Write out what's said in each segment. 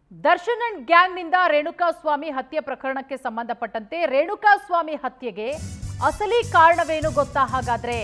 Darshan and ಗ್ಯಾಂಗ್ನಿಂದ ರೇಣುಕಾ ಸ್ವಾಮಿ ಹತ್ಯೆ ಪ್ರಕರಣಕ್ಕೆ ಸಂಬಂಧಪಟ್ಟಂತೆ ರೇಣುಕಾ ಸ್ವಾಮಿ ಹತ್ಯೆಗೆ ಅಸಲಿ ಕಾರಣವೇನು ಗೊತ್ತಾ ಹಾಗಾದ್ರೆ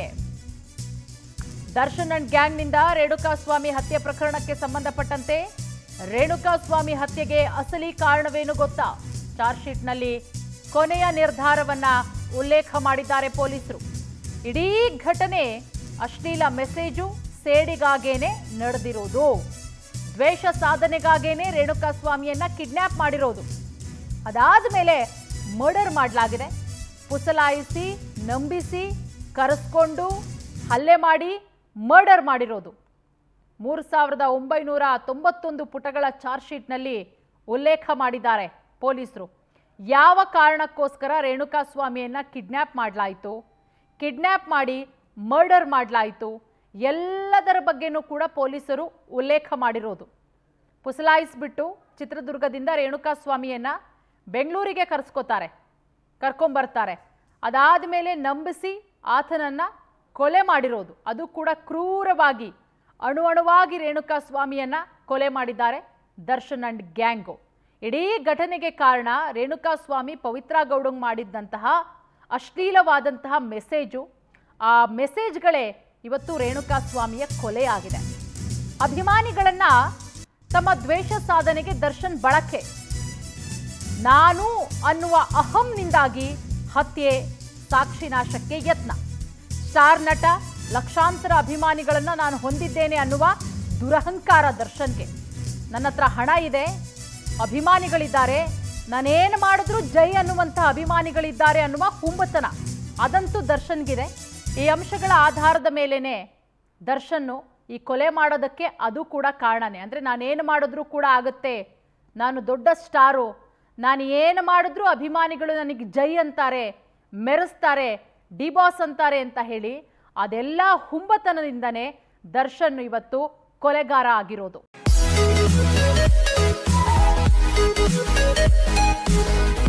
ದರ್ಶನ್ ಅಂಡ್ ಗ್ಯಾಂಗ್ನಿಂದ ರೇಣುಕಾ ಸ್ವಾಮಿ ಹತ್ಯೆ ಪ್ರಕರಣಕ್ಕೆ ಸಂಬಂಧಪಟ್ಟಂತೆ ರೇಣುಕಾ ಸ್ವಾಮಿ ಹತ್ಯೆಗೆ ಅಸಲಿ ಕಾರಣವೇನು ಗೊತ್ತಾ ಚಾರ್ಜ್ ಶೀಟ್ನಲ್ಲಿ ಕೊನೆಯ ನಿರ್ಧಾರವನ್ನ ಉಲ್ಲೇಖ ಮಾಡಿದ್ದಾರೆ ಪೊಲೀಸರು ಇಡೀ ಘಟನೆ ಅಶ್ಲೀಲ ಮೆಸೇಜು ಸೇಡಿಗಾಗೇನೆ ನಡೆದಿರೋದು ದ್ವೇಷ ಸಾಧನೆಗಾಗೇನೆ ರೇಣುಕಾ ಸ್ವಾಮಿಯನ್ನ ಕಿಡ್ನ್ಯಾಪ್ ಮಾಡಿರೋದು ಅದಾದ ಮೇಲೆ ಮರ್ಡರ್ ಮಾಡಲಾಗಿದೆ ಪುಸಲಾಯಿಸಿ ನಂಬಿಸಿ ಕರೆಸ್ಕೊಂಡು ಹಲ್ಲೆ ಮಾಡಿ ಮರ್ಡರ್ ಮಾಡಿರೋದು ಮೂರು ಸಾವಿರದ ಒಂಬೈನೂರ ತೊಂಬತ್ತೊಂದು ಪುಟಗಳ ಚಾರ್ಜ್ ಶೀಟ್ನಲ್ಲಿ ಉಲ್ಲೇಖ ಮಾಡಿದ್ದಾರೆ ಪೊಲೀಸರು ಯಾವ ಕಾರಣಕ್ಕೋಸ್ಕರ ರೇಣುಕಾ ಸ್ವಾಮಿಯನ್ನ ಕಿಡ್ನ್ಯಾಪ್ ಮಾಡಲಾಯಿತು ಕಿಡ್ನ್ಯಾಪ್ ಮಾಡಿ ಮರ್ಡರ್ ಮಾಡಲಾಯಿತು ಎಲ್ಲದರ ಬಗ್ಗೆನೂ ಕೂಡ ಪೊಲೀಸರು ಉಲ್ಲೇಖ ಮಾಡಿರೋದು ಪುಸಲಾಯಿಸ್ಬಿಟ್ಟು ಚಿತ್ರದುರ್ಗದಿಂದ ರೇಣುಕಾ ಸ್ವಾಮಿಯನ್ನ ಬೆಂಗಳೂರಿಗೆ ಕರೆಸ್ಕೋತಾರೆ ಕರ್ಕೊಂಬರ್ತಾರೆ ಅದಾದ ಮೇಲೆ ನಂಬಿಸಿ ಆತನನ್ನ ಕೊಲೆ ಮಾಡಿರೋದು ಅದು ಕೂಡ ಕ್ರೂರವಾಗಿ ಅಣು ಅಣುವಾಗಿ ರೇಣುಕಾ ಸ್ವಾಮಿಯನ್ನ ಕೊಲೆ ಮಾಡಿದ್ದಾರೆ ದರ್ಶನ್ ಅಂಡ್ ಗ್ಯಾಂಗು ಇಡೀ ಘಟನೆಗೆ ಕಾರಣ ರೇಣುಕಾ ಸ್ವಾಮಿ ಪವಿತ್ರ ಗೌಡಂಗ್ ಮಾಡಿದ್ದಂತಹ ಅಶ್ಲೀಲವಾದಂತಹ ಮೆಸೇಜು ಆ ಮೆಸೇಜ್ಗಳೇ ಇವತ್ತು ರೇಣುಕಾ ಸ್ವಾಮಿಯ ಕೊಲೆಯಾಗಿದೆ ಅಭಿಮಾನಿಗಳನ್ನ ತಮ್ಮ ದ್ವೇಷ ಸಾಧನೆಗೆ ದರ್ಶನ್ ಬಳಕೆ ನಾನು ಅನ್ನುವ ಅಹಂನಿಂದಾಗಿ ಹತ್ಯೆ ಸಾಕ್ಷಿನಾಶಕ್ಕೆ ಯತ್ನ ಸ್ಟಾರ್ ನಟ ಲಕ್ಷಾಂತರ ಅಭಿಮಾನಿಗಳನ್ನ ನಾನು ಹೊಂದಿದ್ದೇನೆ ಅನ್ನುವ ದುರಹಂಕಾರ ದರ್ಶನ್ಗೆ ನನ್ನ ಹತ್ರ ಹಣ ಇದೆ ಅಭಿಮಾನಿಗಳಿದ್ದಾರೆ ನಾನೇನು ಮಾಡಿದ್ರೂ ಜೈ ಅನ್ನುವಂಥ ಅಭಿಮಾನಿಗಳಿದ್ದಾರೆ ಅನ್ನುವ ಹುಂಬತನ ಅದಂತೂ ದರ್ಶನ್ಗಿದೆ ಈ ಅಂಶಗಳ ಆಧಾರದ ಮೇಲೇನೆ ದರ್ಶನ್ನು ಈ ಕೊಲೆ ಮಾಡೋದಕ್ಕೆ ಅದು ಕೂಡ ಕಾರಣನೇ ಅಂದರೆ ನಾನೇನು ಮಾಡಿದ್ರೂ ಕೂಡ ಆಗುತ್ತೆ ನಾನು ದೊಡ್ಡ ಸ್ಟಾರು ನಾನು ಏನು ಮಾಡಿದ್ರೂ ಅಭಿಮಾನಿಗಳು ನನಗೆ ಜೈ ಅಂತಾರೆ ಮೆರೆಸ್ತಾರೆ ಡಿಬಾಸ್ ಅಂತಾರೆ ಅಂತ ಹೇಳಿ ಅದೆಲ್ಲ ಹುಂಬತನದಿಂದನೇ ದರ್ಶನ್ ಇವತ್ತು ಕೊಲೆಗಾರ ಆಗಿರೋದು